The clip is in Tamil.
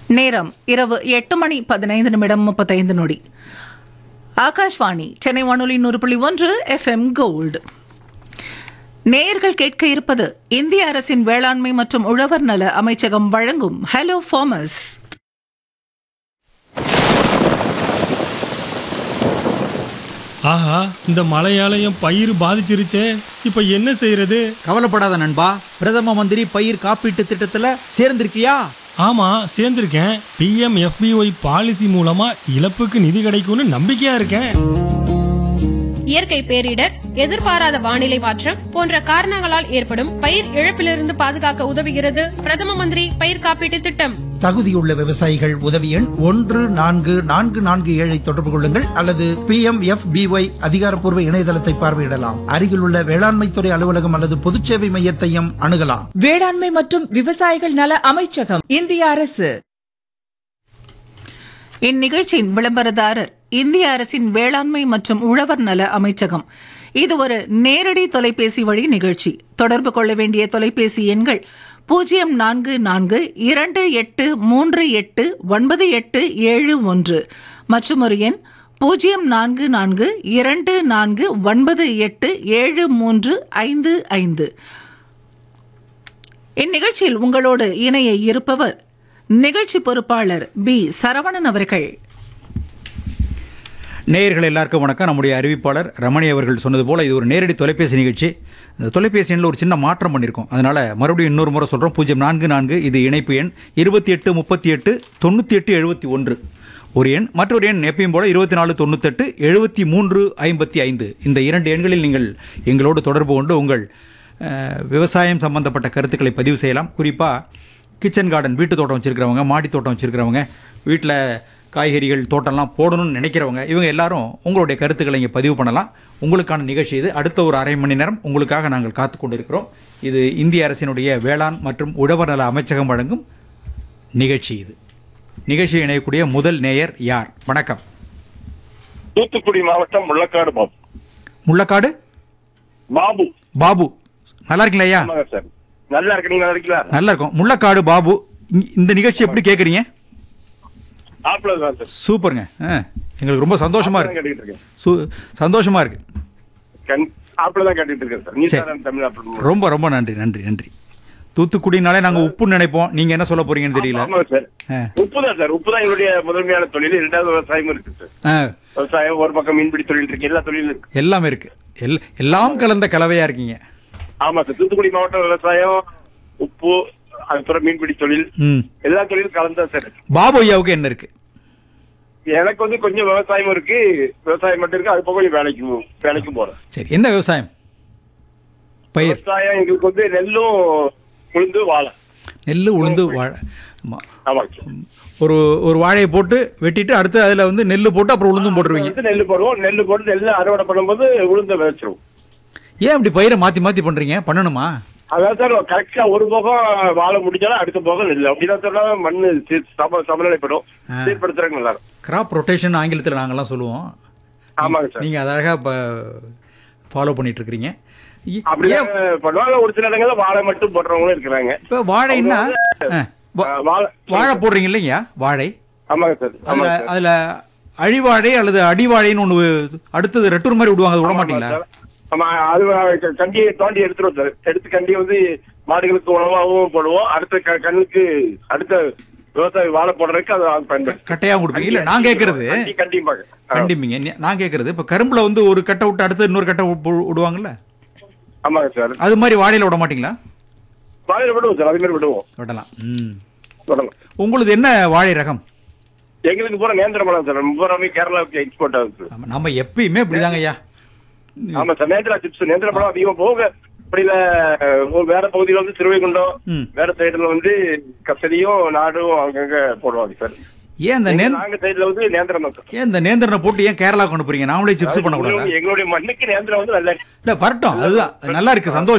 நேரம் இரவு எட்டு மணி பதினைந்து நிமிடம் முப்பத்தைந்து நொடி ஆகாஷ்வாணி சென்னை வானொலி நூறு புள்ளி ஒன்று எஃப்எம் கோல்டு நேயர்கள் கேட்க இருப்பது இந்திய அரசின் வேளாண்மை மற்றும் உழவர் நல அமைச்சகம் வழங்கும் ஹலோ ஃபார்மர்ஸ் ஆஹா இந்த மழையால என் பயிர் பாதிச்சிருச்சே இப்ப என்ன செய்யறது கவலைப்படாத நண்பா பிரதம மந்திரி பயிர் காப்பீட்டு திட்டத்துல சேர்ந்திருக்கியா ஆமா சேர்ந்திருக்கேன் பிஎம் எஃபிஒய் பாலிசி மூலமா இழப்புக்கு நிதி கிடைக்கும்னு நம்பிக்கையா இருக்கேன் இயற்கை பேரிடர் எதிர்பாராத வானிலை மாற்றம் போன்ற காரணங்களால் ஏற்படும் பயிர் இழப்பிலிருந்து பாதுகாக்க உதவுகிறது பிரதம மந்திரி பயிர் காப்பீட்டு திட்டம் தகுதியுள்ள விவசாயிகள் உதவி எண் ஒன்று நான்கு நான்கு நான்கு ஏழை தொடர்பு கொள்ளுங்கள் அல்லது பி எம் எஃப் பிஒய் அதிகாரப்பூர்வ இணையதளத்தை பார்வையிடலாம் அருகிலுள்ள வேளாண்மைத்துறை அலுவலகம் அல்லது பொதுச்சேவை மையத்தையும் அணுகலாம் வேளாண்மை மற்றும் விவசாயிகள் நல அமைச்சகம் இந்திய அரசு இந்நிகழ்ச்சியின் விளம்பரதாரர் இந்திய அரசின் வேளாண்மை மற்றும் உழவர் நல அமைச்சகம் இது ஒரு நேரடி தொலைபேசி வழி நிகழ்ச்சி தொடர்பு கொள்ள வேண்டிய தொலைபேசி எண்கள் பூஜ்ஜியம் நான்கு நான்கு இரண்டு எட்டு மூன்று எட்டு ஒன்பது எட்டு ஏழு ஒன்று மற்றும் ஒரு எண் பூஜ்ஜியம் நான்கு நான்கு இரண்டு நான்கு ஒன்பது எட்டு ஏழு மூன்று ஐந்து ஐந்து இந்நிகழ்ச்சியில் உங்களோடு இணைய இருப்பவர் நிகழ்ச்சி பொறுப்பாளர் பி சரவணன் அவர்கள் நேயர்கள் எல்லாருக்கும் வணக்கம் நம்முடைய அறிவிப்பாளர் ரமணி அவர்கள் சொன்னது போல இது ஒரு நேரடி தொலைபேசி நிகழ்ச்சி இந்த தொலைபேசி எண்ணில் ஒரு சின்ன மாற்றம் பண்ணியிருக்கோம் அதனால மறுபடியும் இன்னொரு முறை சொல்கிறோம் பூஜ்ஜியம் நான்கு நான்கு இது இணைப்பு எண் இருபத்தி எட்டு முப்பத்தி எட்டு தொண்ணூற்றி எட்டு எழுபத்தி ஒன்று ஒரு எண் மற்றொரு எண் எப்பயும் போல இருபத்தி நாலு தொண்ணூத்தெட்டு எழுபத்தி மூன்று ஐம்பத்தி ஐந்து இந்த இரண்டு எண்களில் நீங்கள் எங்களோடு தொடர்பு கொண்டு உங்கள் அஹ், விவசாயம் சம்பந்தப்பட்ட கருத்துக்களை பதிவு செய்யலாம் குறிப்பாக கிச்சன் கார்டன் வீட்டு தோட்டம் வச்சுருக்கிறவங்க மாடி தோட்டம் வச்சுருக்கிறவங்க வீட்டில் காய்கறிகள் தோட்டம்லாம் போடணும்னு நினைக்கிறவங்க இவங்க எல்லாரும் உங்களுடைய கருத்துக்களை இங்கே பதிவு பண்ணலாம் உங்களுக்கான நிகழ்ச்சி இது அடுத்த ஒரு அரை மணி நேரம் உங்களுக்காக நாங்கள் காத்து கொண்டிருக்கிறோம் இது இந்திய அரசினுடைய வேளாண் மற்றும் உழவர் நல அமைச்சகம் வழங்கும் நிகழ்ச்சி இது நிகழ்ச்சியில் இணையக்கூடிய முதல் நேயர் யார் வணக்கம் தூத்துக்குடி மாவட்டம் முள்ளக்காடு பாபு முள்ளக்காடு பாபு பாபு நல்லா இருக்கீங்களா ஐயா ஆமாங்க சார் நல்லா இருக்கு நீங்க நல்லா இருக்கீங்களா நல்லா இருக்கும் முள்ளக்காடு பாபு இ- இந்த நிகழ்ச்சி எப்படி கேட்குறீங்க ஆப்பிள் தான் சார் சூப்பருங்க ஆ எங்களுக்கு ரொம்ப சந்தோஷமா தான் இருக்கு கேட்டுட்டு இருக்கேன் சு சந்தோஷமா இருக்கு கண் ஆப்பிள் தான் கேட்டுட்டு இருக்கேன் சார் நீ சரி. சார் தமிழ் ஆப்பிள் ரொம்ப ரொம்ப நன்றி நன்றி நன்றி தூத்துக்குடினாலே நாங்கள் உப்புன்னு நினைப்போம் நீங்கள் என்ன சொல்ல போறீங்கன்னு தெரியல ஆமாங்க சார் ஆ. உப்பு தான் சார் உப்பு தான் எங்களுடைய முதன்மையான தொழில் இரண்டாவது விவசாயமும் இருக்கு சார் ஆ, விவசாயம் ஒரு பக்கம் மீன்பிடி தொழில் இருக்கு எல்லா தொழிலும் இருக்கு எல்லாமே இருக்கு எல் எல்லாம் கலந்த கலவையா இருக்கீங்க ஆமா சார் தூத்துக்குடி மாவட்டம் விவசாயம் உப்பு அதுக்கப்புறம் மீன்பிடி தொழில் ம் எல்லா தொழிலும் கலந்தா சார் இருக்கு. பாபு ஐயாவுக்கு என்ன இருக்கு எனக்கு வந்து கொஞ்சம் விவசாயமும் இருக்கு விவசாயம் மட்டும் இருக்கு அது போக கொஞ்சம் வேலைக்கு வேலைக்கும் போறேன் சரி என்ன விவசாயம் பயிர் விவசாயம் எங்களுக்கு வந்து நெல்லும் உளுந்து வாழை நெல் உளுந்து வாழை ஆமா. ஆமாங்க சார் ஒரு ஒரு வாழையை போட்டு வெட்டிட்டு அடுத்து அதில் வந்து நெல் போட்டு அப்புறம் உளுந்தும் போட்டுருவீங்க வந்து நெல் போடுவோம் நெல் போட்டு நெல் அறுவடை பண்ணும்போது உளுந்த விதைச்சிருவோம் ஏன் இப்படி பயிரை மாற்றி மாற்றி பண்ணுறீங்க பண்ணணுமா அதான் சார் கரெக்டா ஒரு போகம் வாழை முடிஞ்சாலும் அடுத்த போகம் நெல் அப்படிதான் சொன்னா மண்ணு சீர் சம சமநிலைப்படும் ஆ. சீர்படுத்துறதுக்கு நல்லா இருக்கும் கிராப் ரொட்டேஷன் ஆங்கிலத்தில் நாங்கள்லாம் சொல்லுவோம் ஆமாங்க சார் நீங்கள் அதை அழகாக இப்போ ஃபாலோ பண்ணிட்டு இருக்கிறீங்க இ- அப்படிதான் ஏன் பண்ணுவாங்க ஒரு சில இடங்கள்ல வாழை மட்டும் போடுறவங்களும் இருக்கிறாங்க இப்போ வாழைன்னா ஆ, வா- ஆ, வாழை வாழை போடுறீங்க இல்லைங்க வாழை ஆமாங்க சார் அதில் ஆமாங்க சார் அதில் அழிவாழை அல்லது அடிவாழைன்னு ஒன்று அடுத்தது ரெட்டூர் மாதிரி விடுவாங்க அது விட மாட்டீங்களா ஆமாங்க சார். ஆமா அது க- கண்டியை தோண்டி எடுத்துருவோம் சார் எடுத்து கண்டியை வந்து மாடுகளுக்கு உணவாகவும் போடுவோம் அடுத்த க- கண்ணுக்கு அடுத்த விவசாய வாழை போடுறதுக்கு அது பயன்படுத்தும் கட்டையாக கொடுப்பீங்க இல்லை நான் கேட்கறது கண்டி கண்டிப்பாங்க ஆ. கண்டிப்பீங்க நி- நான் கேட்கறது இப்போ கரும்புல வந்து ஒரு கட்டை விட்டு அடுத்து இன்னொரு கட்டை வி- விடுவாங்கல்ல ஆமாங்க சார் அது மாதிரி வாழையில விட மாட்டீங்களா வாழையில விடுவோம் சார் அது மாதிரி விடுவோம் விடலாம் ம் விடலாம் உங்களுது என்ன வாழை ரகம் எங்களுக்கு பூரா நேந்திர மரம் சார் பூராமே கேரளாவுக்கு எக்ஸ்போர்ட் ஆகுது ஆமா, நம்ம எப்பயுமே இப்படிதாங்க ஐயா ஆமா சார் நேந்திரா சிப்ஸ் நேந்திர பழம் அதிகமா போக அப்படியில ஒரு வேற பகுதியில வந்து திருவைகுண்டம் ம். வேற சைடுல வந்து கசடியும் நாடும் அங்கங்க போடுவாங்க சார் ஏன் இந்த நேந் நாங்க சைடுல வந்து நேந்திரம் தான் சார் ஏன் இந்த நேந்திரனை போட்டு ஏன் கேரளா கொண்டு போறீங்க நாமளே சிப்ஸ் பண்ணக்கூடாதா எங்களுடைய மண்ணுக்கு நேந்திரம் வந்து நல்ல இல்ல வரட்டும் அதுதான் அது நல்லா இருக்கு சந்தோஷம்